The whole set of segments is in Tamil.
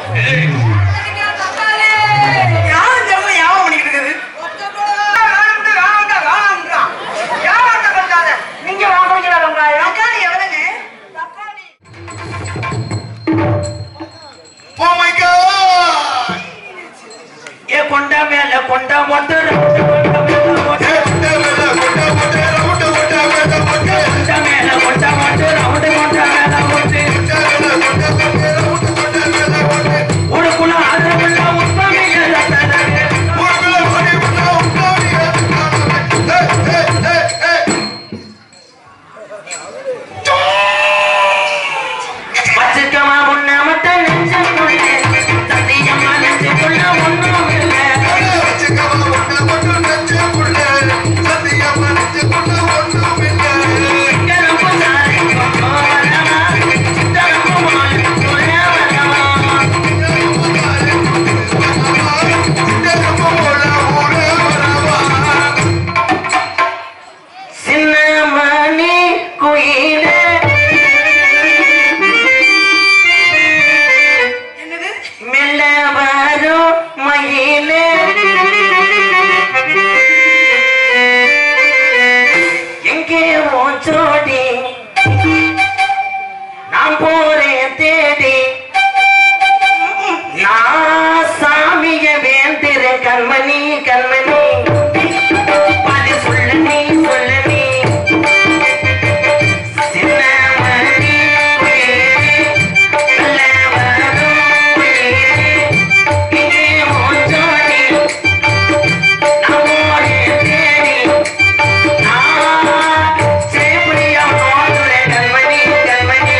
யாரும் தெரிஞ்சு யாவும் பண்ணிக்கிட்டு இருக்குது வேணாம்டா, வேணாம்டா, வேணாம்ன்றான். யாராட்ட பண்றாத? நீங்க வாங்குறீங்களா வெங்காயம்? தக்காளி எவ்வளவுங்க? தக்காளி. Oh my God! ஏ கொண்ட மேல கொண்ட மொட்டு ரவுண்டு கொண்ட மேல மொட்டு கொண்ட மேல கொண்ட கொண்ட ரவுண்டு கொண்ட மேல கொண்ட கொண்ட மேல கொண்ட மொட்டு ரவுண்டு கொண்ட மேல மொட்டு கொண்ட மேல கொண்ட கொண்ட ரவுண்டு கொண்ட மேல கொண்ட உடுக்குள்ள அதுக்குள்ள உண்மை தனது ஊர்ல ஓடி வந்தா உட்காரி ஏய் ஏய் ஏய் ஏய் வச்சுக்கமா முன்ன மட்டும் நெஞ்சுக்குள்ள சத்தியமா நெஞ்சுக்குள்ள ஒண்ணும் இல்லை வச்சுக்கவா ஒண்ணு மட்டும் நெஞ்சுக்குள்ள சத்தியமா நெஞ்சுக்குள்ள ஒண்ணும் இல்லை சிக்கனமும் சாரைக்கும் வரமா சித்தனமும் மாலுக்கும் சொல்ல வரமா சின்ன மணி குயிலே என்னது? மெல்ல வரும் மயிலே எங்கே உன் ஜோடி நான் போறேன் தேடி நான் சாமிய வேந்திரன் கண்மணி கண்மணி பதி சொல்ல நீ சொல்ல நீ சின்ன மணி குயிலே, மெல்ல வரும் மயிலே, எங்கே உன் ஜோடி? நான் போறேன் தேடி. நான் சேப்படியா போகிறேன் கண்மணி, கண்மணி.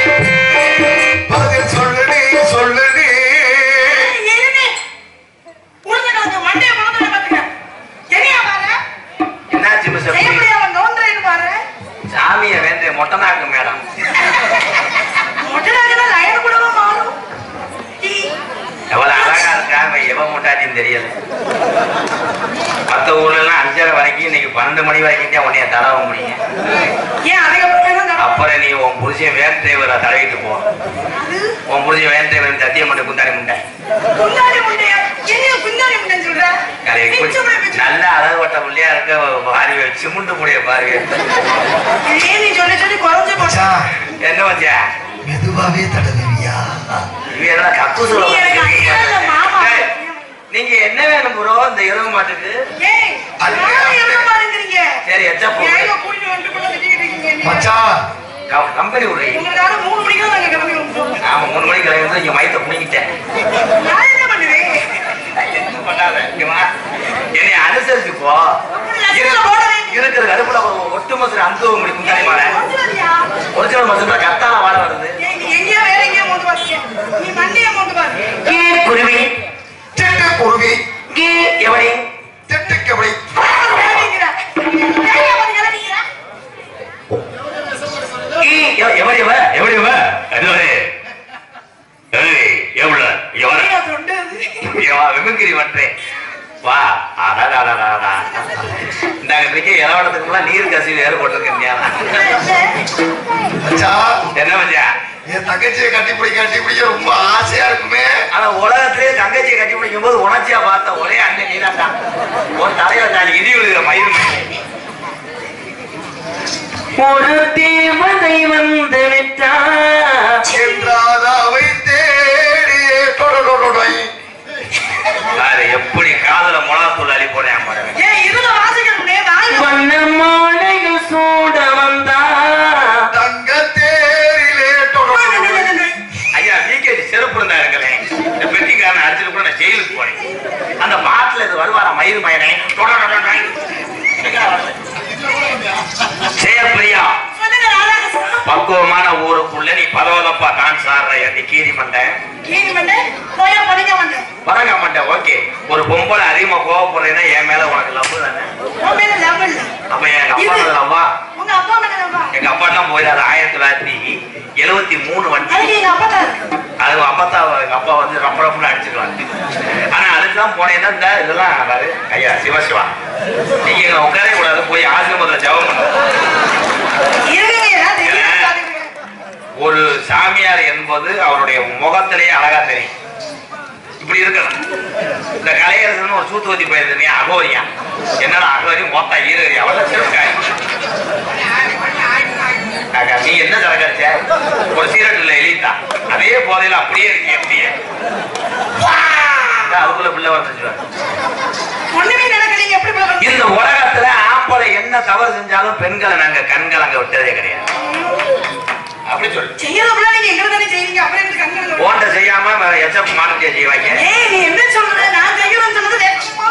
இருங்க. உளுந்து கிடக்கு, மண்டையை பிளந்துட பாத்துக்க. என்னையா பாரு? என்னாச்சு மிஸ் அப்படி? செய்யப்படியா அவன் நோண்டுறேன்னு பாரு. சாமியை வேண்டேன் மொட்டை நாக்கு மேடம் மொட்டைனாக்குனா லைன் கூடவா மாறும்? ஈ. எவ்வளவு அழகா இருக்கா அவன் எவன் முட்டாட்டின்னு தெரியல மத்த ஊர்ல எல்லாம் அஞ்சரை வரைக்கும் இன்னைக்கு பன்னெண்டு மணி வரைக்கும் தான் உன்னைய தடவ முடியும் ஏன் அதுக்கப்புறம் தான் நடக்கும்? அப்புறம் நீ உன் புருஷன் வேன் டிரைவரை தடவிட்டு போ உன் புருஷன் வேன் டிரைவர் சத்தியம் பண்ணி குந்தாடி முண்டை குந்தாணி முண்டையா? என்னைய குந்தாணி முண்டைன்னு சொல்ற? கலை பிச்சு போய் பிச்சு. நல்ல அழகு வட்ட புள்ளியா இருக்க பார்வை சிமுண்டு முடிய பார்வை ஏன் நீ சொல்லி சொல்லி குறைஞ்சு போச்சு? என்ன வச்சா மெதுவாவே தடவியா இவன் என்ன கக்கு சொல்ல நீ எனக்கு ஐயா இல்ல மாமா. ஏய், நீங்க என்ன வேணும் ப்ரோ இந்த இரவு மாட்டுக்கு ஏய், அது- யாரை எவ்வளவு பாருங்கிறீங்க? சரி எச்சா போ ஏங்க கூட்டிட்டு வந்துட்டு கொண்டு திட்டிக்கிட்டு இருக்கீங்க என்னைய? மச்சான் கம்பெனி விடுறீங்க உங்களுக்காக மூணு மணிக்கு தான் நாங்க கிளம்பி வந்தோம். ஆமா மூணு மணிக்கு கிளம்பி வந்து இங்க மயத்தை புடிங்கிட்டேன் நான் என்ன பண்ணுவேன்? என்ன பண்ணாத இங்க வா. என்னை அனுசரிச்சு போ லட்சத்துல போட வேண்டிய- இருக்கிற கடுப்புல ஒட்டு மசுற அந்து முடி குந்தாடி மாலை கொண்டு வரியா? ஒரிஜினல் மசுற கத்தால வாழ வருது ஏய், நீ எங்கேயோ வேற எங்கேயோ மோந்து பாருங்க. நீ மண்டையை மோந்து பாரு. கீ குருவி திட்டு குருவி கீ எவடி திட்டு கபடி கிளம்பிக்கிற. ஏய்யா வந்து கிளம்பிக்கிற? கீ எவ- எவடி எவ எவடி எவ என்னது ஏய் எவ்வளவு எவன ஏய்யா, தொண்டு அது. வா விமங்கிரி பண்றேன் வா அடாடாடாடா இந்த இன்னைக்கு இளவடத்துக்குலாம் நீர் கசிவு ஏற்பட்டிருக்கேன் மச்சான் என்ன பஞ்சா என் தங்கச்சியை கட்டி பிடிக்க கட்டி பிடிக்க ரொம்ப ஆசையா இருக்குமே ஆனா உலகத்திலே தங்கச்சியை கட்டி பிடிக்கும் போது உணர்ச்சியா பார்த்த ஒரே அண்ணன் நீதான்டா ஒரு தலையில நான் இடி விழுகிற மயில் ஒரு தேவதை வந்து விட்டா என்றாதாவை தேடியே தொடடொடொடை. பாரு எப்படி காதல மிளகாத்தூள் அள்ளி போறேன் பாருங்க ஏய், இதுல வாசிக்கணும்னே, வாயில வண்ண மாலைகள் சூட வந்தா தங்க தேரிலே தொடடொடொடை. ஐயா விகேடி செருப்பு இருந்தா இருங்களேன் இந்த பெட்டிக்காரன் அடிச்சுட்டு கூட நான் ஜெயிலுக்கு போனேன் அந்த பாட்டுல இது வருவாரா மயில் மயனே செயற்பிரியா சொல்லுங்க, ராதாகிருஷ்ணன். பக்குவமான ஊருக்குள்ள நீ பதவதப்பா டான்ஸ் ஆடுற என் கீரி மண்டேன் கீரி மண்டை, போயா படிக்க மண்டை. பரங்க மாட்டேன் ஓகே ஒரு பொம்பளை அதிகமா கோவப்படுறேன்னா என் மேல உனக்கு லவ் தானே உன் மேல love இல்ல. அப்ப எங்க அப்பா லவ்வா உங்க அப்பா மேல love ஆ? எங்க அப்பா தான் போயிடாது ஆயிரத்தி தொள்ளாயிரத்தி எழுபத்தி மூணு வண்டி அதுக்கு எங்க அப்பா தான் இருக்கு. அது அப்பா எங்க அப்பா வந்து ரப்ப ரப்புன்னு அடிச்சுக்கலாம் ஆனா அதுக்கெல்லாம் போனேன்னா இந்த இதெல்லாம் பாரு ஐயா சிவசிவா நீங்க இங்க உட்காரவே கூடாது போய் ஆசிரமத்துல ஜெபம் பண்ணுங்க இருங்க, ஏதாவது தெரியாம பாத்துக்கிறேன். ஒரு சாமியார் என்பது அவருடைய முகத்திலேயே அழகா தெரியும் இப்படி இருக்கலாம் இந்த கலையரசன் ஒரு சூத்துவத்தி போயிருந்தே அகோரியா என்னடா அகோரி மொத்த ஈரரி அவள சிறுக்காய் அக்கா, நீ என்ன சரக்கடிச்ச ஒரு சீரட்டில் எழுதிட்டா அதே போதையில அப்படியே இருக்கு எப்படியே அதுக்குள்ள பிள்ளை வந்துச்சு ஒண்ணுமே நடக்கலீங்க எப்படி பிள்ளை பிறந்தது? இந்த உலகத்துல ஆம்பளை என்ன தவறு செஞ்சாலும் பெண்களை நாங்க கண்கள் அங்க விட்டதே கிடையாது அப்படி சொல்லு செய்யற பிள்ளை நீங்க எங்களை தானே செய்றீங்க அப்புறம் எப்படி கண்கள் ஓட்ட செய்யாம வேற எச்சப் மாட்டே செய்வாங்க ஏய் நீ என்ன சொல்ற நான் செய்யறேன்னு சொன்னது வேகமா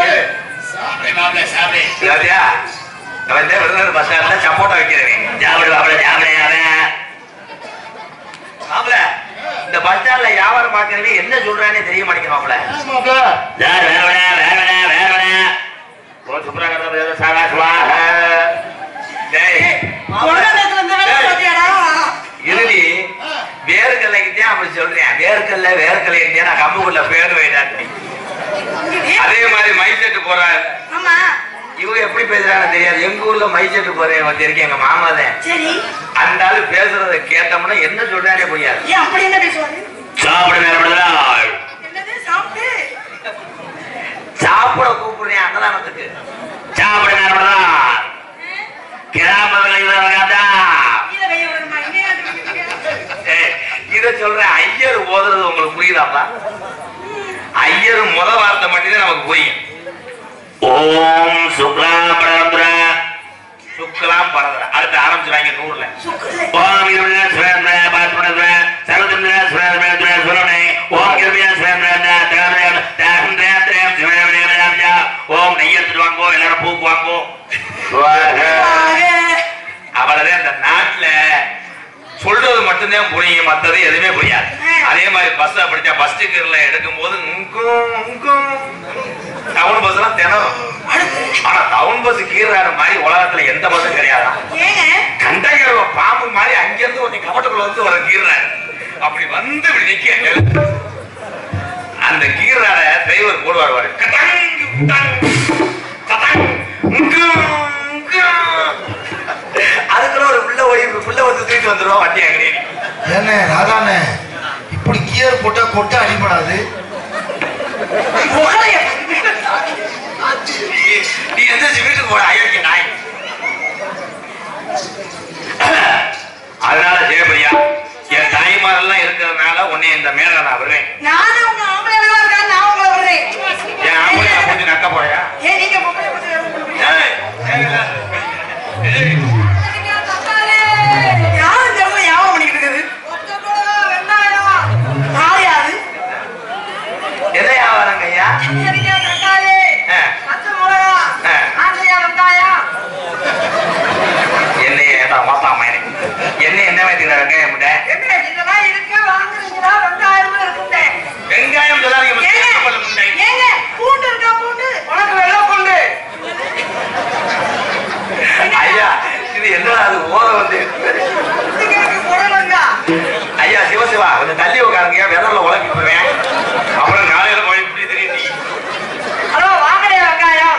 இல்லாட்டியா அவன் தான் விருதுநகர் பஸ் ஸ்டாண்ட்ல சப்போட்டா வைக்கிறவன் ஜாபடு வாபட ஜாபடே அவன் மாப்பிள இந்த பஸ் ஸ்டாண்ட்ல வியாபாரம் பார்க்கறவன் என்ன சொல்றானே தெரிய மாட்டேங்குது மாப்பிள மாப்பிள சார் வேறவனே வேறவனே வேறவனே ஓ சுப்ரகரம் சாரா சுவாக டேய் கொண்டாட்டத்துல இந்த வேலை பாத்தியாடா இறுதி வேர்க்கல்லைக்கு அப்படி சொல்றேன் வேர்க்கல்ல வேர்க்கல்லை நான் கம்புக்குள்ள பேர் வைடாட்டி அதே மாதிரி மைசெட்டு போறாரு ஆமா இவங்க எப்படி பேசுறாங்க தெரியாது எங்க ஊர்ல மைசெட்டு போறேன் வந்திருக்கேன் எங்க மாமா தான் சரி அந்த ஆளு பேசுறத கேட்டோம்னா என்ன சொல்றானே புரியாது ஏன் அப்படி என்ன பேசுவாரு சாப்பிட நேரம் என்னது சாப்பிட்டு சாப்பிட கூப்பிடுறேன் அன்னதானத்துக்கு சாப்பிட நேரம் கிராமத்தில் கீழே கையை விடணுமா இங்கே நாட்டுக்கு இத சொல்றேன் ஐயர் ஓதுறது உங்களுக்கு புரியுதாப்பா ஐயர் முத வார்த்தை மட்டும்தான் நமக்கு புரியும் ஓம் சுக்லாம் பரதர சுக்லாம் பரதர அடுத்து ஆரம்பிச்சுறாங்க நூறுல சுக்குல ஓம் இருபது சுரேந்திர பாத்மண சரவச்சந்திர சுரேந்திர சுரவணே ஓம் இருபது சுரேந்திர ஓம் நெய் எடுத்துட்டு வாங்கோ எல்லாரும் பூக்கு வாங்கோ அவ்வளவுதான் இந்த நாட்டுல சொல்றது மட்டும்தான் புரியும் மத்தது எதுவுமே புரியாது அதே மாதிரி பஸ் அப்படித்தான் பஸ் டிக்கெட்ல எடுக்கும் போது டவுன் பஸ் எல்லாம் திணறும் ஆனா டவுன் பஸ் கீழாட மாதிரி உலகத்துல எந்த பஸ்ஸும் கிடையாதான் ஏங்க கண்டகர் பாம்பு மாதிரி அங்கிருந்து ஒரு கவட்டுக்குள்ள வந்து ஒரு கீறாரு அப்படி வந்து இப்படி நிக்க அந்த கீறாட டிரைவர் போடுவார் பாரு கட்டாங், குட்டாங், கட்டாங், உங்கு, உங்கு. அதுக்குள்ள ஒரு புள்ள ஓடி புள்ள வந்து தூக்கிட்டு வந்துடும் வண்டி அங்கே என்ன ராதாண்ணே இப்படி கியர் போட்டா கொட்டை அடிபடாது முகலைய நீ எந்த வீட்டுக்கு போட அயோக்கிய நாய் அதனால ஜெயபிரியா என் தாய்மாரெல்லாம் இருக்கிறதுனால உன்னை இந்த மேல நான் விடுறேன் நானும் உங்க ஆம்பளை அழகா இருக்கா நான் உங்களை விடுறேன் என் ஆம்பளை கொஞ்சம் நக்க போறியா ஏன் நீங்க பொம்பளை பசங்க எவ்வளவு பண்ணுவீங்க? ஏய், ஏய், யாரும் இந்த இடத்துல ஞாபகம் பண்ணிக்கிட்டு இருக்குது யார் யாரு? என்ன வியாபாரங்க ஐயா கத்திரிக்காய், தக்காளி, ஆ. பச்சை மிளகா, ஆ. ஆசையா வெங்காயம். என்னைய ஏதா மாத்தாம என்ன என்ன வைத்துக்கிற வெங்காயம் முட்டை என்ன, இதெல்லாம் இருக்கு, வாங்குறீங்களா? வெங்காயமும் இருக்குங்க. வெங்காயம் சொல்லாதீங்க முட்டை, ஏங்க, கப்பல் முட்டை. ஏங்க, பூண்டு இருக்கா, பூண்டு? உனக்கு வெள்ளை பூண்டு. ஐயா இது என்ன அது ஓத வந்து இதுக்கு எனக்கு புடலங்கா. ஐயா சிவசிவா கொஞ்சம் தள்ளி உட்காருங்க விரல்ல உழப்பி போவேன் அப்புறம் காலையில போய் இப்படி தெரியும் நீ ஹலோ, வாங்குறே வெங்காயம்.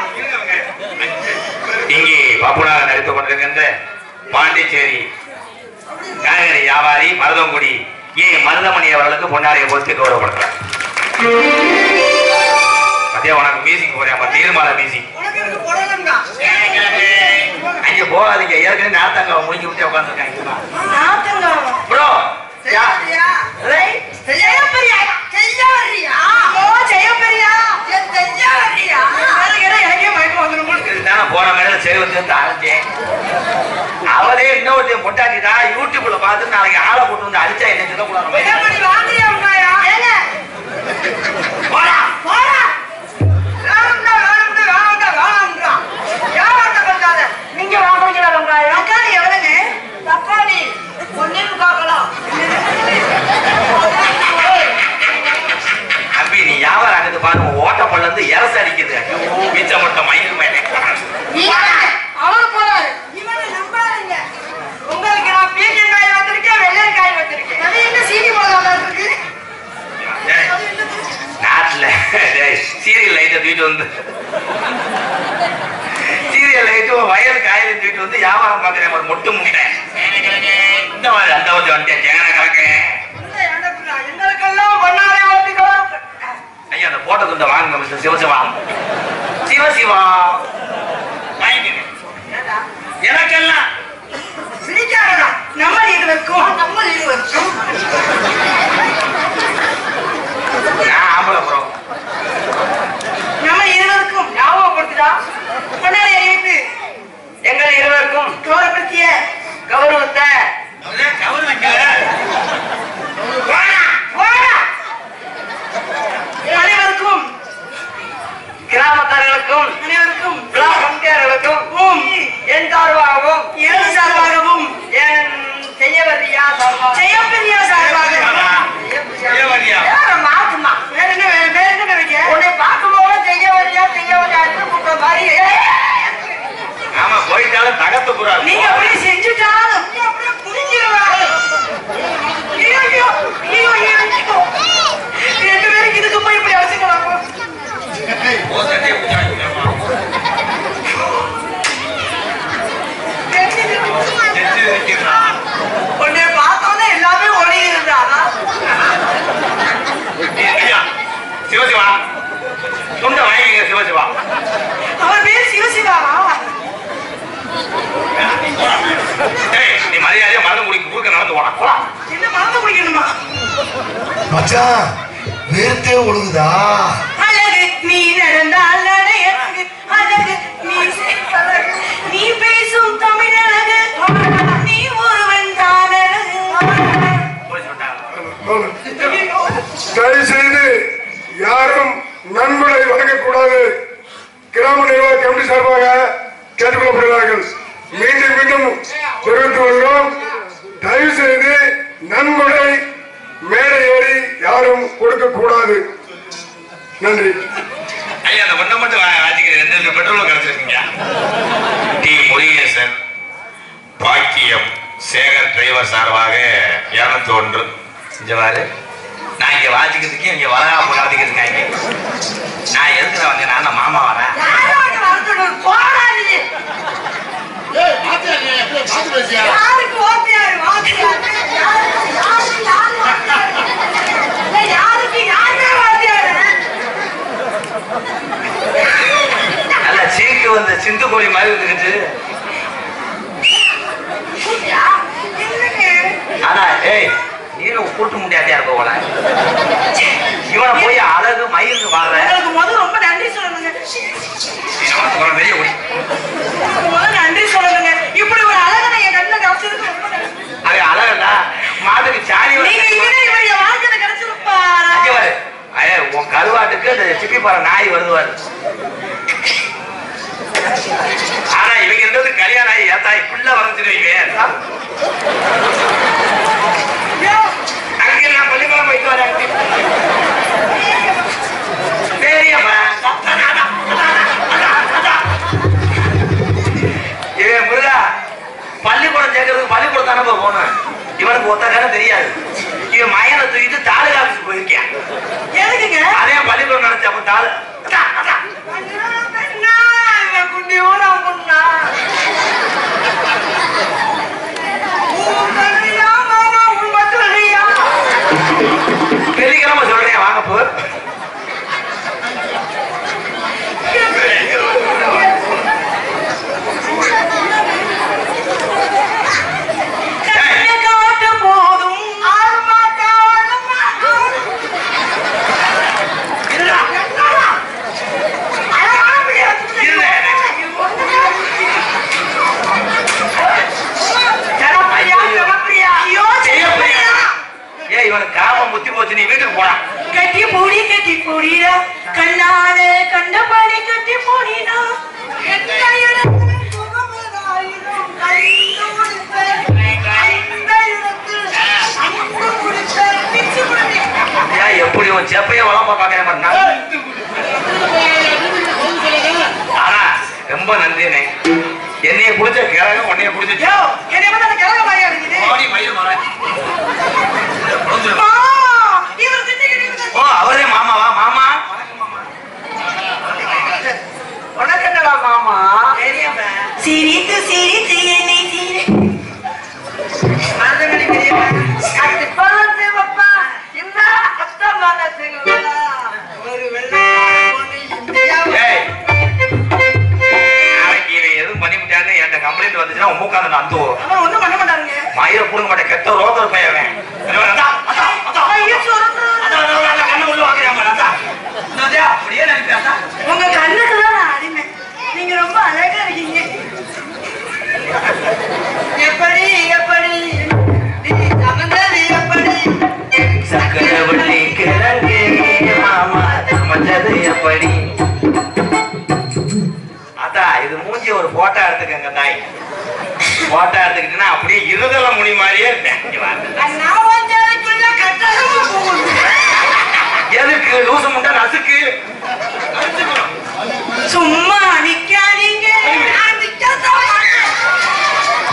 இங்கே பாப்புனாக நடித்துக் கொண்டிருக்கின்ற பாண்டிச்சேரி காய்கறி வியாபாரி மருதங்குடி ஏ மருதமணி அவர்களுக்கு பொன்னாடியை பொறுத்து கௌரவப்படுத்துறார் மதியம் உனக்கு மியூசிக் போறேன் அப்ப நீர்மாலை மியூசிக் உனக்கு எனக்கு புடலங்கா. அங்க போகாதீங்க ஏற்கனவே நாத்தாங்க முடிஞ்சு விட்டு உட்காந்துருக்காங்க நாத்தங்காவா? ப்ரோ ஜெயப்பிரியா? ஜெயப்பிரியா? ஜெயவரியா? ஓ, ஜெயப்பிரியா? என் ஜெயவரியா? வேற கேட்டா எனக்கே மயக்கம் வந்துரும் போல இருக்கு. இதுதானே போன மேல சேவத்து வந்து ஆரம்பிச்சேன் அவளே இன்னொருத்தையும் பொட்டாட்டிட்டா யூடியூப்ல பார்த்து நாளைக்கு ஆளை போட்டு வந்து அடிச்சா என்ன சொல்லக்கூடாது ஜெயப்பிரி, வாங்குறியா வெங்காயம்? ஏங்க, போடா போடா. வேணும்டா, வேணும்டா, வேணும்டா, வேணும்டா. வியாபாரத்தை பண்ணாத. நீங்க வாங்குறீங்களா வெங்காயம்? தக்காளி எவ்வளவுங்க? தக்காளி ஒண்ணே முக்கால் கிலோ. அம்பி நீ வியாபாரம் ஆகுது பாரு ஓட்ட பல்ல இருந்து எரசு அடிக்குது ஐயோ மிச்ச மட்டும் மயில் மேலே அவர் போறாரு இவனை நம்பாதீங்க உங்களுக்கு நான் பீக்கங்காய் வந்திருக்கேன் வெள்ளைக்காய் வந்திருக்கேன் அது என்ன சீனி மிளகா இருக்கு டேய், நாட்டுல டேய், சீரியல் லைட்டை தூக்கிட்டு வந்து சீரியல் லைட்டு வயல் காயில தூக்கிட்டு வந்து வியாபாரம் பாக்குறேன் ஒரு மொட்டு முட்டை இந்த மாதிரி அந்த வந்து வந்துட்டேன் தேன கலக்கேன் இல்ல, எனக்கு நான் எங்களுக்கெல்லாம் பண்ணாலே ஓட்டுக்கலாம் நீங்க அப்படியே செஞ்சுட்டாலும் நீங்க அப்படியே புரிஞ்சிருவாங்க ஐயோ ஐயோ ஐயோ ஐயோ ஐயோ. ரெண்டு பேரும் இதுக்கு போய் இப்படி அழைச்சிக்கலாம் ஓ, சட்டையை பிடிச்சு வாங்கிக்கலாமா? நெஞ்சு இருக்கிறதா? உன்னை பார்த்தோன்னே எல்லாமே ஒளி இருந்தாரா ஏய், ஐயா, சிவசிவா துண்டை வாங்கிக்க சிவசிவா அவர் பேர் சிவசிவாரா ஏய், நீ மரியாதையா மருந்து குடிக்க குறுக்க நடந்து போடா போடா என்ன மறந்து குடிக்கணுமா மச்சான் வேர்த்தே ஒழுகுதா அழகு நீ நடந்தால் அழகு அழகு நீ செய் அழகு. நீ பேசும் தமிழ் அழகு நீ ஒருவன் தான் அழகு போய் சொல்லிட்டாங்க தயவு செய்து யாரும் நன்கொடை வழங்கக்கூடாது கிராம நிர்வாக கமிட்டி சார்பாக கேட்டுக்கொள்ளப்படுகிறார்கள் மீண்டும் மீண்டும் தெரிவித்து வருகிறோம் தயவு செய்து நன்கொடை மேடை ஏறி யாரும் கொடுக்க கூடாது நன்றி ஐயா அந்த ஒண்ணை மட்டும் வா- வாங்கிக்கிறேன் ரெண்டு ரெண்டு பெட்ரோல் கிடைச்சிருக்கீங்க டி முருகேசன் பாக்கியம் சேகர் டிரைவர் சார்பாக இருநூத்தி ஒன்று இங்க பாரு நான் இங்க வாசிக்கிறதுக்கு இங்க வளகாப்பு நடத்திக்கிறதுக்காங்க நான் எதுக்குற வந்தேன் நான் தான் மாமா வரேன் யாரோட வரதுன்னு போடா நீ யாருக்கு ஓட்டியாரு வாத்தியாரு யாருக்கு யாருக்கு யாரு வாத்தியாரு ஏய், யாருக்கு யாருமே வாத்தியாரு நல்ல சீக்கு வந்து சிந்து கோழி மாதிரி இருந்துக்கிட்டு யா, என்னங்க ஆனா ஏய் நீனும் கூட்ட முடியாதே இருக்க போல இவனை போய் அழகு மயிலுக்கு வாடுற உங்களுக்கு முதல் ரொம்ப நன்றி சொல்லணுங்க வெளியே ஓடி உங்களுக்கு முதல் நன்றி சொல்லணுங்க இப்படி ஒரு அழகனை என் கண்ணில் காமிச்சதுக்கு ரொம்ப நன்றி அவன் அழகா மாட்டுக்கு சாணி நீங்க இவரே இவர் என் வாழ்க்கையில கிடைச்சிருப்பாரா இங்க பாரு. ஐயா, உன் கருவாட்டுக்கு அந்த சிப்பி பாறை நாய் வருதுவாரு ஆனா இவங்க இருந்தது கல்யாணம் ஆகி ஏத்தா பிள்ளை வரைஞ்சிருவீங்க அங்கே நான் பள்ளிக்கூடம் போயிட்டு வரேன் சரியாப்பா இவன் முருகா பள்ளிக்கூடம் சேர்க்கறதுக்கு பள்ளிக்கூடம் தானே போகணும் இவனுக்கு ஒத்த காலம் தெரியாது இவன் மயனை தூக்கிட்டு தாலுகா ஆஃபீஸ் போயிருக்கேன் எதுக்குங்க அதே பள்ளிக்கூடம் நினைச்ச அப்ப தாலு அதான், அதான். பெண்ணா, இவன் குட்டியோட பொண்ணா. உன் கண்ணியா மாமா, உன் மக்களையா? வெள்ளிக்கிழமை சொல்றேன் வாங்க போ கண்ணை காட்ட போதும் ஆறு மாட்டா, ஆறு மாட்டா. இல்லடா. என்னடா? அழகான பிள்ளைய வச்சுக்கிட்டு இல்ல. சிறப்பையா, சிறப்பையா. ஐயோ, சிறப்பையா. ஏய் இவனுக்கு காமம் முத்தி போச்சு நீ வீட்டுக்கு போடா கட்டி பூடி கட்டி பூடிடா கண்ணால கண்டபடி கட்டி பூடிடா எந்த இடத்தில் சுகமதாயினும் கையோடுத்த, அந்த இடத்தில் அன்பு கொடுத்த பிச்சு புடுங்கி. ஏன் எப்படி உன் செப்பைய வளம்ப பாக்கிறேன் பாரு நான். ஆனா ரொம்ப நன்றிண்ணே என்னைய குடிச்ச கிழங்க உன்னைய குடிச்சு யோ, என்னை பார்த்தா அந்த கிழங்க மாதிரியா இருக்குது? ஓடி மயில் மரம் மா, இவர் திட்டிக்கிட்டு இருந்தா- ஓ அவரே மாமாவா மாமா உனக்கென்னடா மாமா சிரித்து சிரித்து என்னை சீரி மருதமணி பெரியப்பா அத்தி பழம் சிவப்பா இந்த அத்தமான சிவப்பா ஒரு வெள்ளை பொண்ணு இந்தியாவில் ஏய் நாளைக்கு இவன் எதுவும் பண்ணிவிட்டான்னு என்கிட்ட கம்ப்ளைண்ட் வந்துச்சுன்னா உன் மூக்காந்த அந்த அவன் ஒண்ணும் பண்ண மாட்டாருங்க மயிரை புடுங்க மாட்டேன் கெட்ட ரோதர் பையன் அதான் அதான் அதான் ஐயோ, சொல்றேன். அதான், அதான், அதான், கண்ணு உள்ள வாங்குறியா பாரு, அதான். அதான், அப்படியே நினைப்பேன் அதான். உங்க கண்ணுக்கு தான் நான் அடிமை நீங்க ரொம்ப அழகா இருக்கீங்க எப்படி எப்படி நீ சமந்தது எப்படி சக்கரவள்ளி கிழங்கு மாமா சமைச்சது எப்படி அதான் இது மூஞ்சி ஒரு போட்டோ எடுத்துக்கங்க தாய் போட்டோ எடுத்துக்கிட்டீங்கன்னா அப்படியே இருதல முனி மாதிரியே இருப்பேன் இங்க வாங்க. நான் வந்ததுக்குள்ள கட்டணமா போகுது எதுக்கு லூசு முண்டை நசுக்கு நசுக்கணும். சும்மா நிக்காதீங்க நான் நிக்கத்தான் மாட்டேன்.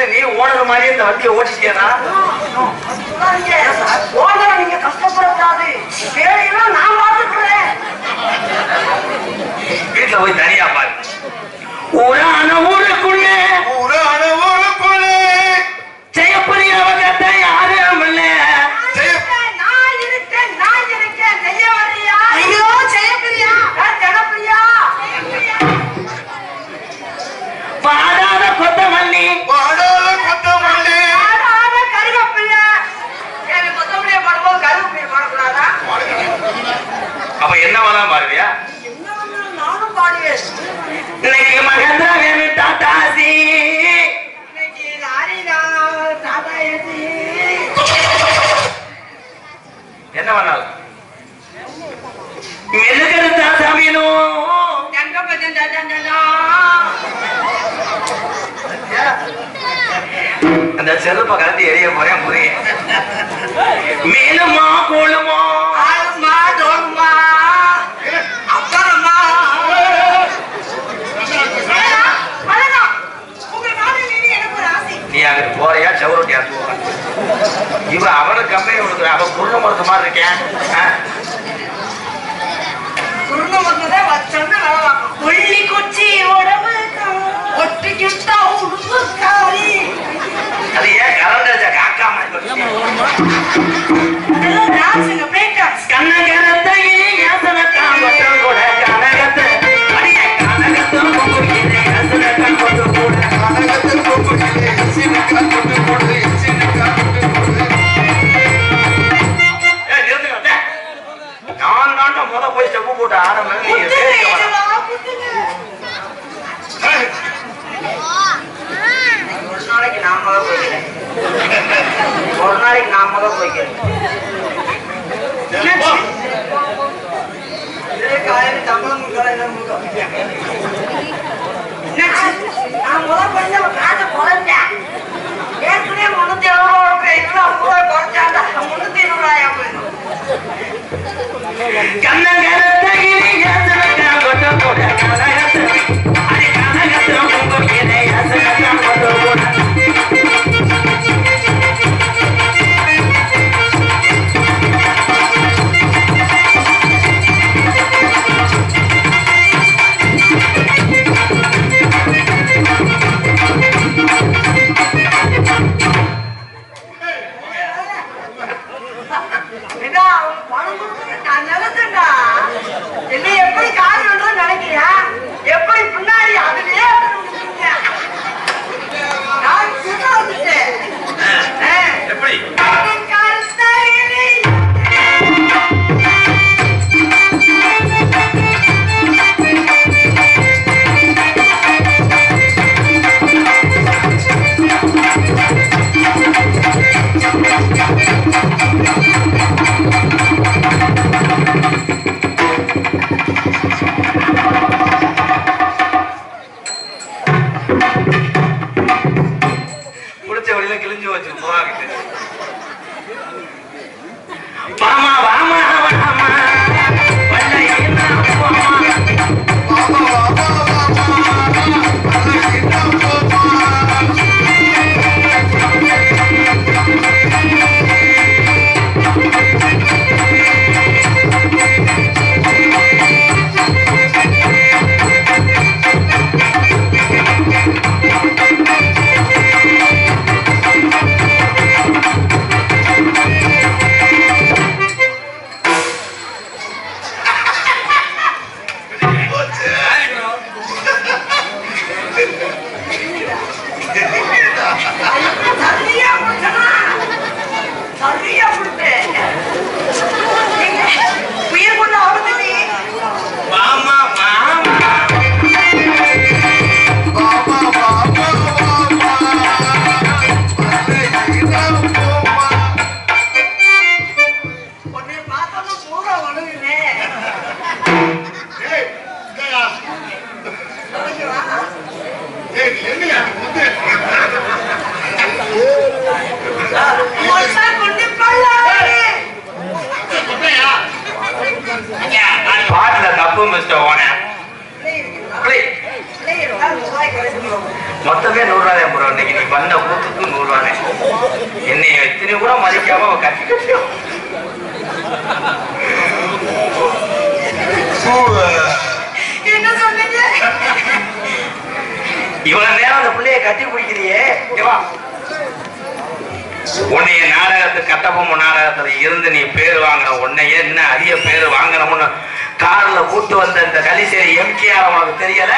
கடைசியில நீ ஓடுற மாதிரி இந்த வண்டியை ஓட்டிட்டியடா சொல்லாதீங்க. ஓனர் நீங்க கஷ்டப்படக்கூடாது வேலையெல்லாம் நான் பார்த்துக்கிறேன் வீட்டுல போய் தனியா பாரு ஊரான ஊருக்குள்ள ஊரான ஊருக்குள்ளே ஜெயப்பிரியா வகத்தை யாரும் இல்ல நான் இருக்கேன் நான் இருக்கேன் நெய்ய வர்றியா ஐயோ ஜெயப்பிரியா ஜனப்பிரியா பாடாத கொத்தமல்லி வாடாத கொத்தமல்லி ஆடாத கருகப்பிள்ளை சரி கொத்தமல்லியை பாடும்போது கருகப்பிள்ளையை பாடக்கூடாதா அப்ப என்ன வேணாம் பாருவியா என்ன பண்ணாலும் நானும் பாடுவேன் இன்னைக்கு மகேந்திர வேணு டாட்டாசி இன்னைக்கு லாரி நான் தாத்தா ஏசி என்ன பண்ணாலும் மெழுகருத்தா சாமியனும் எங்க பச்சன் தாத்தா அந்த செருப்பை கலந்து எரிய போறேன் புரியும் மீனுமா கூழுமோ ஆளுமா தோணுமா அப்புறமா அழகா உங்க நாடு மீது எனக்கு ஒரு ஆசை நீ அங்கிட்டு போறியா சவுரொட்டி அனுப்பு இவன் அவனுக்கு கம்பெனி கொடுக்குற அவன் குருண மரத்து மாதிரி இருக்கேன் ஆ? குருண வந்ததே வச்சோன்னு வேலை பார்க்கும் கொள்ளி குச்சி உடம்பு ஒட்டிக்கிட்டா உடுப்பு காரி அது ஏன் கலந்து வச்ச காக்கா மாதிரி இதெல்லாம் டான்ஸுங்க பிரேக் டான்ஸ் கனகரத்தை யாசனத்தான் கொட்டம் கூட கனகத்தை அடியே கனகத்தை பொங்குகிறே யாசனத்தான் கொட்டம் கூட கனகத்தில் கொக்குகளே எசினுக்கா கொண்டு போடு எசினுக்கா கொண்டு போடு ஏய், நிறுத்துங்க, டேய். நான் தாண்டா முத போய் ஸ்டெப்பு போட்டு ஆரம்பம் நீ குத்துங்க வேடிக்கை பாரு. இதெல்லாம் குத்துங்க ஒரு நாளைக்கு நான் முத போய்க்கிறேன் ஒரு நாளைக்கு நான் முத போய்க்கிறேன் என்னாச்சு? இதே காலையில சம்பளம் காலையில முகம். என்னாச்சு? நான் முத பண்ணி அவன் காசை குறைச்சேன். ஏற்கனவே முன்னூத்தி எழுபது ரூபா இருக்கு. இதுல ஐம்பது ரூபாய் குறைச்சாண்டா. முன்னூத்தி இருபது ரூபாயா போயிடும். கனகரத்தை யாசனத்தான் கொட்டம் கூட கனகத்தை அடி கனகத்தை பொங்குகிறே யாசனத்தான் கொட்டம் கூட ஏண்டா, அவனுக்கு பணம் கொடுக்கறது நான் நினைச்சேன்டா. என்னை எப்படி காரி விடுறேன்னு நினைக்கிறியா? எப்படி பின்னாடி அதுலயே விட்டுருக்கீங்க? நான் சும்மா வந்துட்டேன். ஆ. எப்படி கருத்தகிரி. புடிச்ச வழியில கிழிஞ்சு வச்சு போவாங்கிட்டு வாமா வாமா வாமா வண்டையினா போமா வாமா வாமா வாமா அழகினா போமா ஆ பண்ண கூத்துக்கு நூறு ரூபானே என்னை எத்தனை கூட மதிக்காம அவ கட்டி கட்டி என்ன சொன்னீங்க இவ்வளவு நேரம் அந்த பிள்ளைய கட்டி பிடிக்கிறியே இங்க வா. உன்னைய நாடகத்து கட்டபொம்ம நாடகத்துல இருந்து நீ பேர் வாங்கின உன்னைய என்ன அதிக பேர் வாங்கினோம்னு கார்ல கூட்டு வந்த இந்த கலிசேரி எம்கேஆர் உனக்கு தெரியல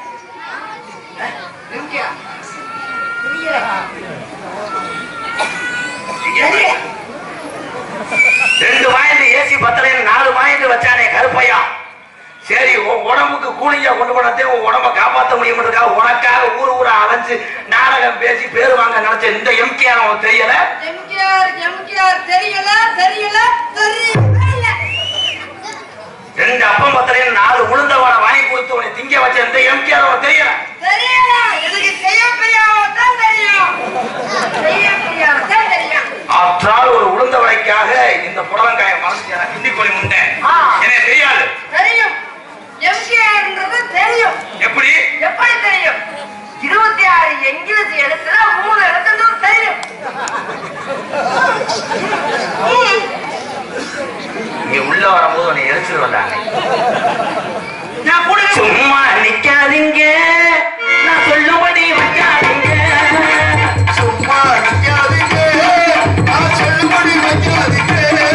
ரெண்டு வாய்ந்து ஏசி பத்தலைன்னு நாலு வாய்ந்து வச்சானே கருப்பையா சரி உன் உடம்புக்கு கூலிங்க கொண்டு போனதே உன் உடம்ப காப்பாத்த முடியும்ன்றதுக்காக உனக்காக ஊர் ஊரா அலைஞ்சு நாடகம் பேசி பேர் வாங்க நினைச்ச இந்த எம்கேஆர் உனக்கு தெரியல எம்கேஆர் எம்கேஆர் தெரியல தெரியல தெரியவே இல்ல ரெண்டு அப்பம் பத்தலைன்னு நாலு உளுந்த வடை வாங்கி கொடுத்து உன்னை திங்க வச்ச இந்த எம்கேஆர் உனக்கு தெரியல தெரியல எனக்கு செய்ய பிரியாமத்தான் தெரியும் செய்ய பிரியாமத்தான் தெரியும் ஆற்றால் ஒரு உளுந்த வடைக்காக இந்த புடலங்காய மனசு எனக்கு ஹிந்தி கோழி முண்டை ஆ. எனக்கு தெரியாது தெரியும் எம்கேஆர்ன்றது தெரியும் எப்படி எப்படி தெரியும் இருபத்தி ஆறு இங்கிலீஷ் எழுத்துல மூணு எழுத்துன்னு தெரியும் ம். இங்க உள்ள வரும்போது உன்னை எரிச்சிட்டு வந்தாங்க நான் கூட சும்மா நிக்காதீங்க நான் சொல்லும்படி வைக்காதீங்க சும்மா நிக்காதீங்க நான் சொல்லுபடி வைக்காதீங்க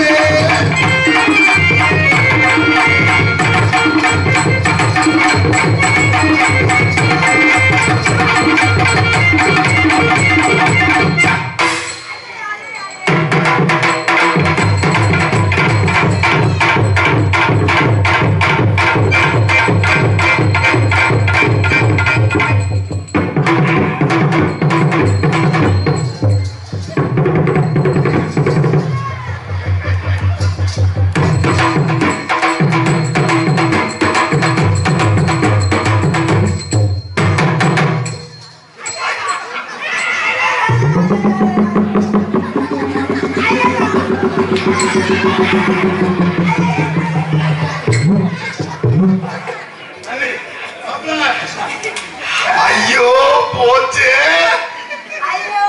ஐயோ போச்சு ஐயோ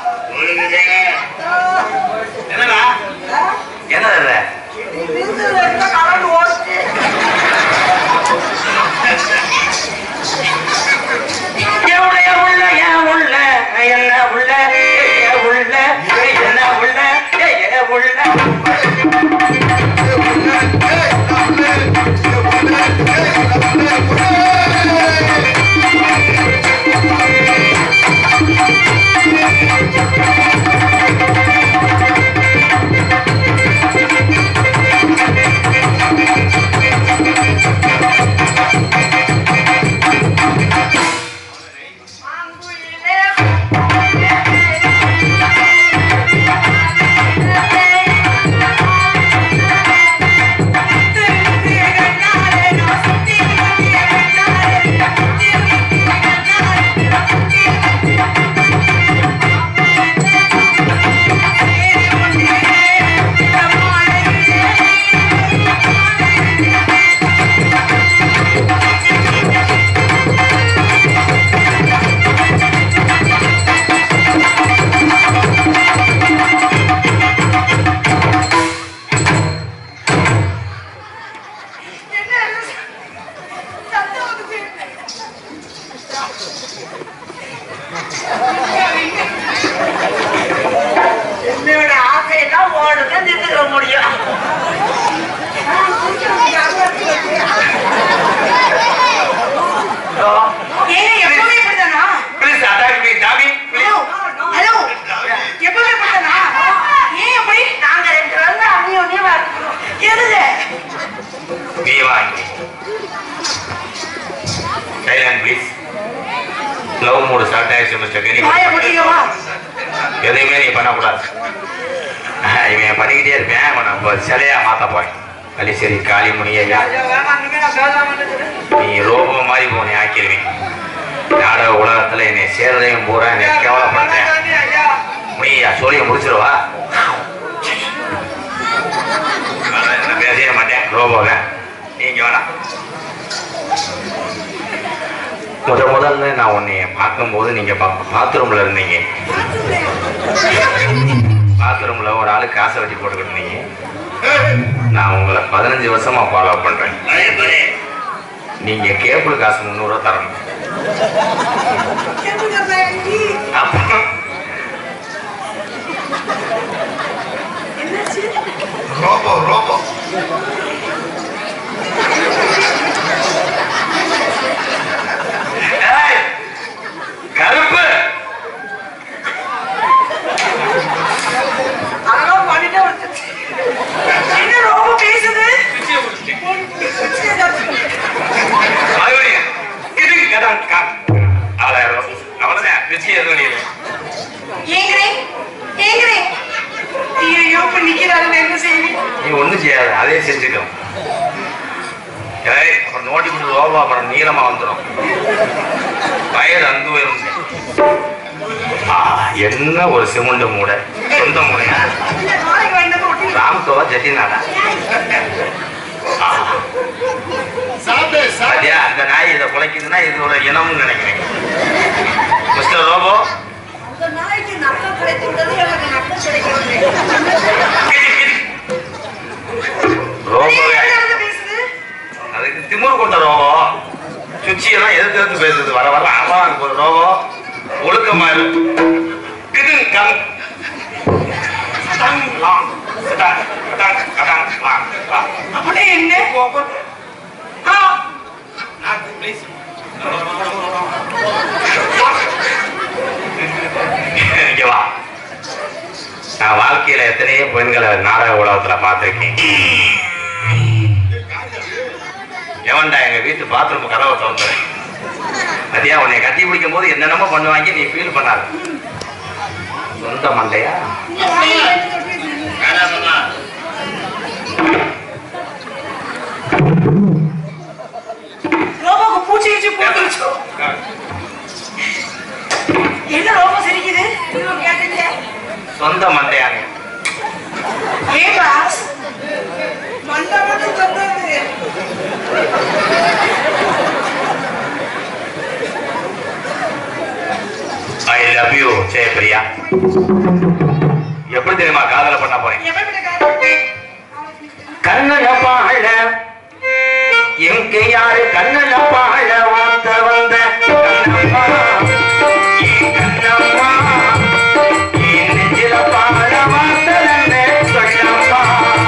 என்னடா என்னது இது ரெண்டு கலந்து ஓடுச்சு எவ்வளவு உள்ள ஏன் உள்ள என்ன உள்ள ஏ உள்ள என்ன உள்ள ஏ உள்ள என்னோட ஆசையெல்லாம் ஓடுது நிறுத்திக்க முடியும் ஏங்க எப்பவுமே இப்படிதானா please attack me Tommy hello hello எப்பவுமே இப்படிதானா ஏன் அப்படி நாங்க ரெண்டு வந்து அண்ணியும் நீ பார்த்துக்கணும் எதுல நீ வாங்கி silent please love mood start ஆயிடுச்சு மிஸ்டர் கெனி வாய முடியுமா எதையுமே நீ பண்ணக்கூடாது ஆஹ், இவன் பண்ணிக்கிட்டே இருப்பேன் அவனை இப்போ சிலையா மாத்த போறேன் கலிசேரி காளிமுனி ஐயா நீ ரோபோ மாதிரி போனே ஆக்கிடுவேன் நாடக உலகத்துல என்னை சேர்றதையும் பூரா என்னை கேவலப்படுத்தேன் முனியா சோழியை முடிச்சிருவா வேணாம், என்ன பேசவே மாட்டேன் ரோபோவை நீங்க வேணாம் முத முதல்ல நான் உன்னைய பார்க்கும்போது நீங்க பாத்ரூம்ல இருந்தீங்க பாத்ரூம்ல ஒரு ஆளு காசை வச்சு போட்டுக்கிட்டு இருந்தீங்க நான் உங்களை பதினஞ்சு வருஷமா ஃபாலோ பண்றேன் நீங்க கேபிள் காசு முந்நூறுவா தரணும் அப்புறம் ரோபோ ரோபோ ஏய், கருப்பு அதெல்லாம் பண்ணிட்டே வந்துச்சு. என்ன ரொம்ப பேசுது மறுபடியும் இது கடன் கா- ஆறாயிரம் ரூபாய். அவ்வளவுதான் பிச்சை எதுவும் இல்லை ஏங்குறேன் ஏங்குறேன் ஐயோ இப்ப நிக்கிறாரு என்ன செய்யுது நீ ஒண்ணும் செய்யாத அதே செஞ்சுக்கோ ஏய் அப்புறம் நோட்டி கொடுத்து ரோபா அப்புறம் நீளமா வந்துடும் வயது அந்து வரும் ஆ, என்ன ஒரு சிமெண்ட் மூடை சொந்த மூடையா நாளைக்கு வாங்கிட்டு வந்து ஒட்டி ராம்கோவா ஜெட்டினாடா ஆ, சாப்பிடு சாப்பிடு பாத்தியா அந்த நாய் இதை குலைக்குதுன்னா இதோட இனம்னு நினைக்கிறேன் மிஸ்டர் ரோபோ அந்த நாய்க்கு நக்கம் கிடைத்து விட்டது எனக்கு நக்கம் கிடைக்கவில்லை ரோபோவே என்ன பேசுது அதுக்கு திமிரு கொண்ட ரோபோ சுச்சியெல்லாம் எதிர்த்து எதிர்த்து பேசுது வர வர அவன் இருக்கு ஒரு ரோபோ ஒழுக்கமா இரு இது come sudden long sudden sudden sudden long long. அப்படியே என்ன ஆ, இங்க வா நான் வாழ்க்கையில எத்தனையோ பெண்களை நாடக உலகத்துல பார்த்திருக்கேன் எவன்டா எங்க வீட்டு பாத்ரூம் கதவை திறந்தேன் அதியா உன்னை கட்டி பிடிக்கும் போது என்னென்னமோ பண்ணுவாங்க நீ ஃபீல் பண்ணாத சொந்த மண்டையா ரோபோக்கு பூச்சி வச்சு போட்டுருச்சு என்ன ரோபோ சிரிக்குது இவங்க கேட்டீங்க சொந்த மண்டையாங்க ஏப்பா மண்டை மட்டும் சொந்தது ஐ லவ் யூ ஜெயபிரியா எப்படி தெரியுமா காதல பண்ண போறேன் எப்படி கண்ணல பாழ எங்க யாரு கண்ணல பாழ வாத்த வந்த கண்ணம்மா ஏ கண்ணம்மா ஏ நெஞ்சில பாழ வாத்தலன்னு சொல்லம்மா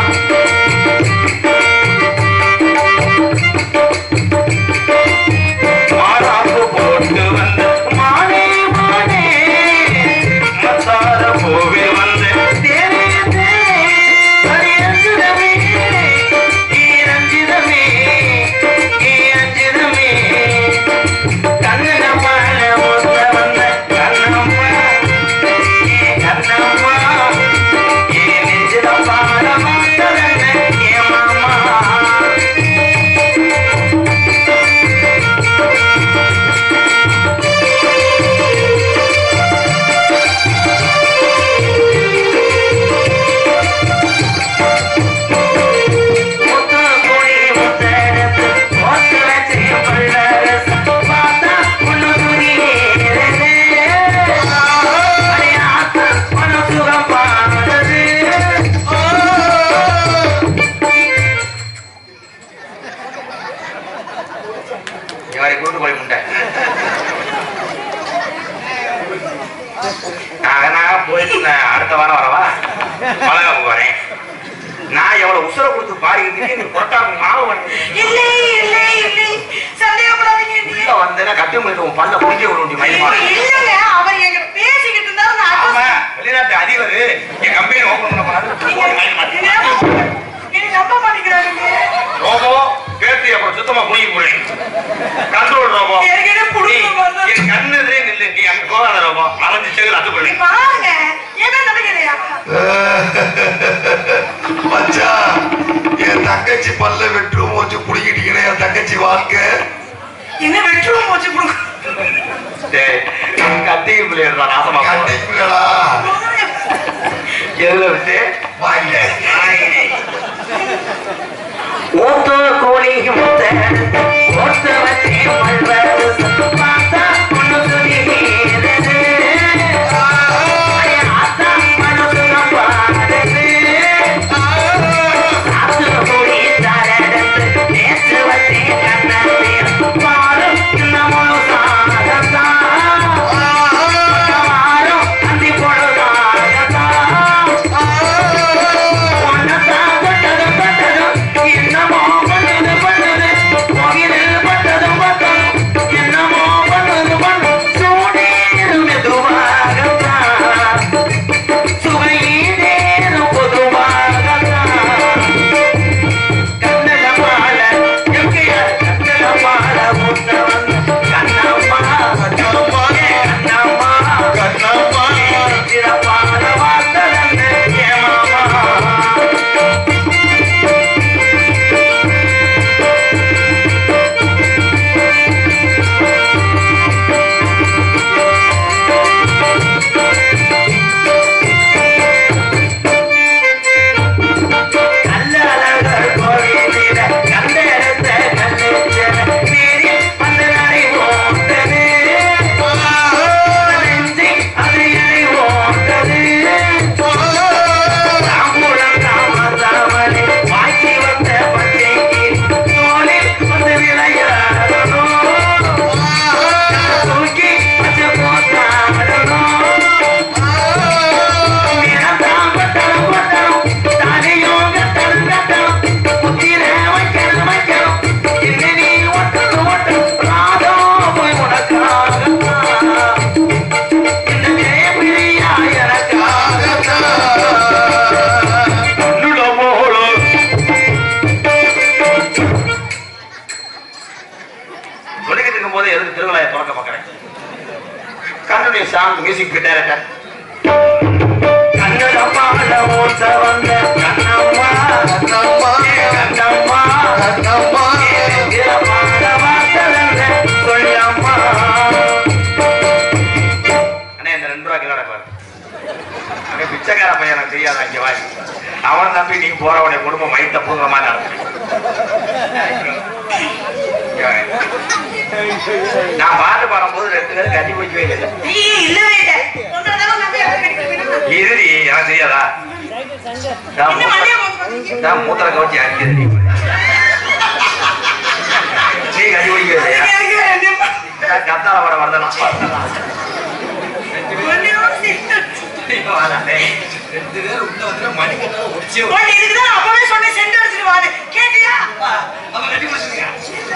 மாறாப்பு போட்டு வந்த மானே மானே மசார பூவில் வந்த தேனே தேனே ஹரியஞ்சிதமே ஈரஞ்சிதமே ஈரஞ்சிதமே கண்ணன மால மொத்த வந்த கண்ணம்மா ஏ கண்ணம்மா ஏ நெஞ்சில பாட மாட்டதன்ன ஏ மாமா முத்து கோழி முத்தெடுத்து போட்டு வச்சு பல்லரச பார்த்தா ஒண்ணு துணியேறே. அடியாத்தா ஒண்ணு சுகம் பாடுது. இவரை கூட்டு போய் முட்டை நான் நான் போயிட்டு நான் அடுத்த வாரம் வரவா பழகம் வரேன் நான் எவ்வளவு உசுர கொடுத்து பாடிக்கிட்டு நீ புரட்டா மாவு வந்து இல்லை இல்லை இல்லை சந்தேகப்படாதீங்க நீங்க உள்ள வந்தேன்னா கட்டு முடித்து உன் பல்ல குடிக்க விட மயமா இல்லங்க அவர் என்கிட்ட பேசிக்கிட்டு இருந்தாரு நான் ஆமா அட்ரஸ் வெளிநாட்டு அதிபர் என் கம்பெனி ஓபன் பண்ண போறாரு நீங்க நம்ப மாட்டேங்கிறாருங்க ரோபோ பேசி அப்புறம் சுத்தமா குடிக்க போறேன் கண்ட்ரோல் ரோபோ ஏற்கனவே புடுங்க வரல. நீ என் கண்ணுதே நில்லு நீ அங்க போகாத ரோபோ அரைஞ்சு சேகல் அது பண்ணி பாருங்க என்ன நினைக்கிறியா மச்சான் என் தங்கச்சி பல்ல வெட்டு மூச்சு புடிக்கிட்டீங்கன்னா என் தங்கச்சி வாழ்க்கை என்ன வெற்றுவோம் வச்சு கொடுங்க கத்திக்கு பிள்ளைகள் தான் நாசமா போறேன். கண்டிப்பா எதுல விட்டு வாங்க ஓத்த கோழி முத்த ஓத்த வச்சே பல்வரசு கொலைக்கார பையன் எனக்கு தெரியாத அங்க வாய் அவன் நம்பி நீ போற உடைய குடும்பம் மைத்த பூங்கமா நடக்கும் நான் பாட்டு பாடும்போது ரெண்டு பேரும் கட்டி போய்க்கவே இல்லை ஐயே, இல்லவே இல்லை. ஒன்றரை தடவை நம்பி அதை கட்டிட்டு போயிடுவேன். இருடி எனக்கு தெரியாதா நான் என்ன மூத்த- மண்டையை போட்டு பார்த்தீங்க? நான் மூத்தரை கவச்சி அடிக்கிறது நீ நீ கட்டி பிடிக்கவே இல்லையா எனக்கு ரெண்டு நான் கத்தால வர வரதெல்லாம் கொஞ்சம் சிரிச்சு. ரெண்டு பேரும் உள்ள வந்து மணிக்கட்டால ஒடிச்சே உன்னை இதுக்குதான் நான் அப்பவே சொன்னேன், சென்ட் அடிச்சிட்டு வான்னு. கேட்டியா? அவன் கட்டி பிடிச்சிருக்கா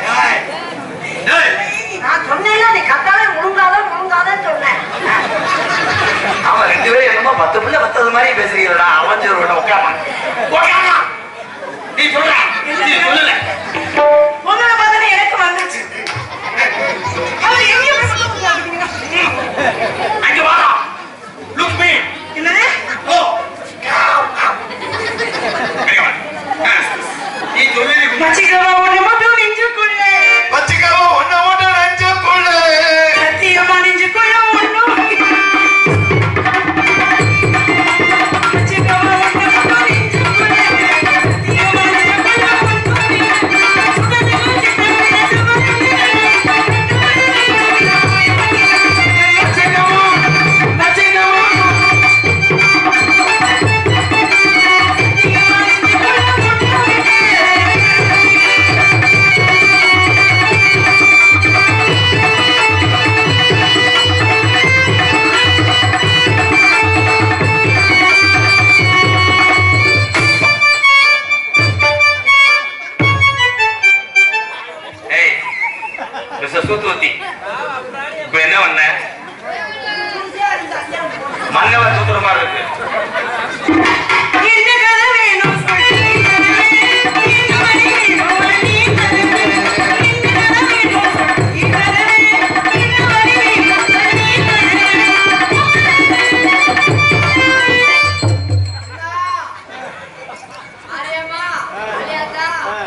நான் சொன்னேன்ல, நீ கத்தாலே முழுங்காத, முழுங்காதன்னு சொன்னேன். அவன் ரெண்டு பேரும் என்னமோ பத்து பிள்ளை பத்தது மாதிரி பேசுறீங்களா அவன் சரி உள்ள உட்காமா உட்காமா நீ சொல்ற நீ சொல்லல உங்களை பார்த்தோன்னே எனக்கு வந்துருச்சு. அவர் எங்க போய் சொல்ல முடியாது. அங்க வாடா லுக் மீ என்னது? ஓ நீ சொல்லி வச்சுக்கவா, உன்னை மட்டும் நெஞ்சுக்குள்ளே. வச்சுக்கவோ ஒன்ன மட்டும் நெஞ்சுக்குள்ள சத்தியமா நெஞ்சுக்குள்ள ஒண்ணும் வச்சுக்கவா, உன்னை மட்டும் நெஞ்சுக்குள்ளே. சத்தியமா நெஞ்சுக்குள்ள ஒண்ணும் வச்சுக்கவா, வச்சுக்கவா. சத்தியமா நெஞ்சுக்குள்ள ஒண்ணும் ஏய் மிஸ்டர் சூத்துவத்தி இப்ப என்ன பண்ண மன்னவன் சூத்துற மாதிரி இருக்கு என்ன கதை வேணும் சொல்லு என்ன வழி வேணும் நீ தருவே என்ன கதை வேணும் நீ தருவே என்ன வழி வேணும் நீ ஆரியம்மா, ஆரியாத்தா.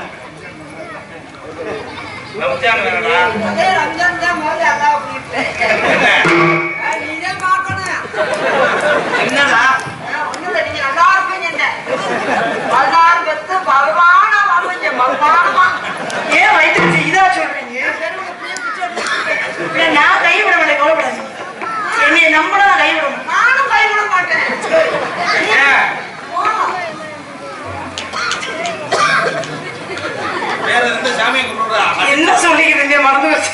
ரம்ஜான் வேணும்டா. அதே ரம்ஜான் தான் முதல்ல அல்லாஹ் பண்ணிட்டேன். என்ன? நீதான் பார்க்கணும். என்னடா ஆ, ஒண்ணும் இல்ல, நீங்க நல்லா இருப்பீங்க பதினாறு பத்து பகவான வாழ்வீங்க பகவானமா ஏன் வயிற்று இதா சொல்றீங்க இல்ல, நான் கைவிட மாட்டேன் கவலைப்படாதீங்க என்னைய நம்பினா நான் கைவிட மாட்டேன் நானும் கைவிட மாட்டேன் ஏன்? வேற எந்த சாமியை கும்பிடுறா என்ன சொல்லிக்கிறீங்க மறந்து வச்சு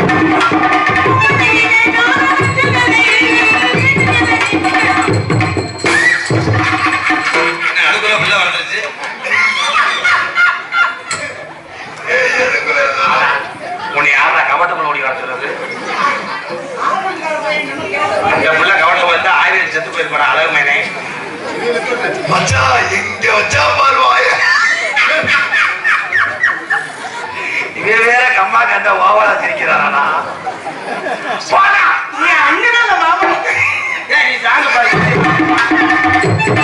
அதுக்குள்ள பிள்ளை வந்துருச்சு உன்னை யாரா கவட்டக்குள்ள ஓடி வர சொல்றது அந்த புள்ள கவட்டம் வந்து ஆயிரம் செத்து போயிருப்பாடா அழகு மேனே மச்சான் எங்க வச்சா பாருவாய இவன் வேற கம்மா கண்ட ஓவரா சிரிக்கிறானா போடா நீ அண்ணனா இல்ல மாமா ஏய், நீ சாங்க பாரு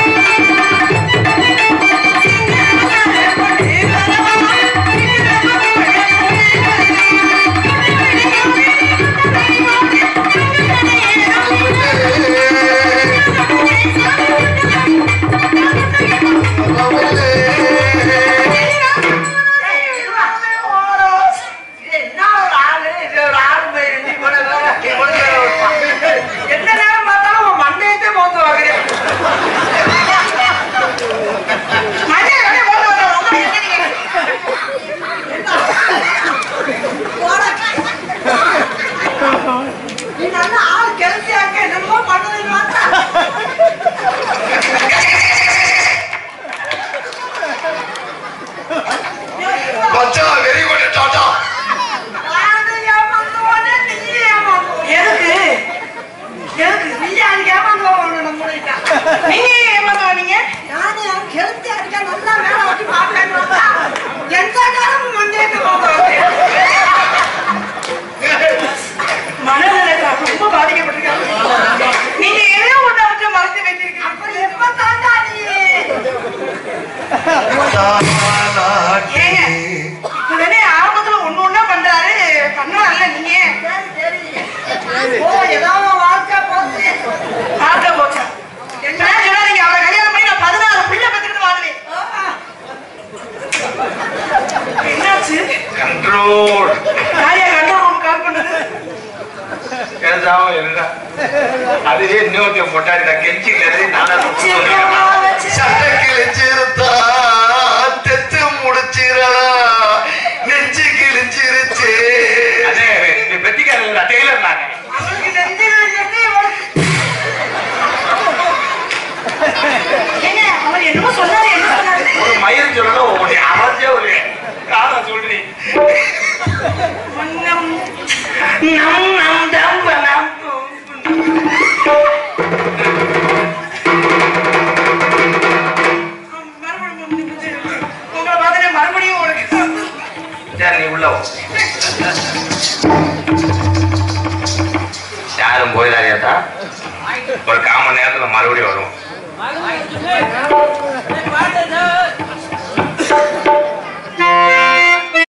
இது என்ன ஒரு ஆளு இது ஒரு ஆளு மாதிரி இருந்து இவ்வளவு நேரம் இவ்வளவு நேரம் இருப்பான். எந்த நேரம் பார்த்தாலும் உன் மண்டையத்தை மோந்து வாங்குறேன் நீ நல்ல ஆள் கிளச்சியாக்க என்னமோ பண்ணுதுன்னு பார்த்தா மச்சான் வெறி கொண்டு டாட்டா நானும் ஏமாந்துவானே, நீயும் ஏமாந்துவ. எதுக்கு எதுக்கு நீ அதுக்கு ஏமாந்துவ ஒண்ணு நம்மளுக்கு. நீங்க ஏன் ஏமாந்து வந்தீங்க நானு என் கெளுத்தி அடிக்க நல்லா வேலை வச்சு பார்ப்பேன்னு பார்த்தா, எந்த நேரமும் மண்டையத்தை மோந்து வாங்குறேன். மனநிலை ரொம்ப பாதிக்கப்பட்டிருக்காங்க நீங்க எதையோ ஒண்ணு அவற்றை மறைத்து வைத்திருக்கீங்க அப்புறம் எப்ப தாண்டா நீ ஏங்க இப்பதானே ஆரம்பத்துல ஒண்ணு ஒண்ணா பண்றாரு பண்ணலாம்ல நீங்க சரி சரி ஓ ஏதோ வாழ்க்கை போச்சு பார்க்க போச்சா என்ன சொல்லாதீங்க அவரை பேசாம இருந்தா அதுவே இன்னொருத்தையும் போட்டாடி நான் கெஞ்சிக்கிறது நல்லா செல்லமா வச்சு சட்டை கிழிச்சிருத்தா தெத்து முடிச்சிரலா நெஞ்சு கிழிச்சிருச்சு அதே நீ பெத்திக்காரங்க டெய்லர் நாங்க அவளுக்கு நெஞ்சு கிழிச்சிருச்சு, இவளுக்கு- ஏங்க, அவர் என்னமோ சொன்னாரு, என்ன சொன்னாரு? ஒரு மயில் சொல்லணும் உன்னை அரைஞ்சே ஒரு காரணம் சொல்றீ நம் நம் நம் தம் நம் உங்களை பார்த்துட்டு மறுபடியும் உனக்கு சரி நீ உள்ள வா. யாரும் போயிடாதா ஒரு கால் மணி நேரத்துல மறுபடியும் வரும்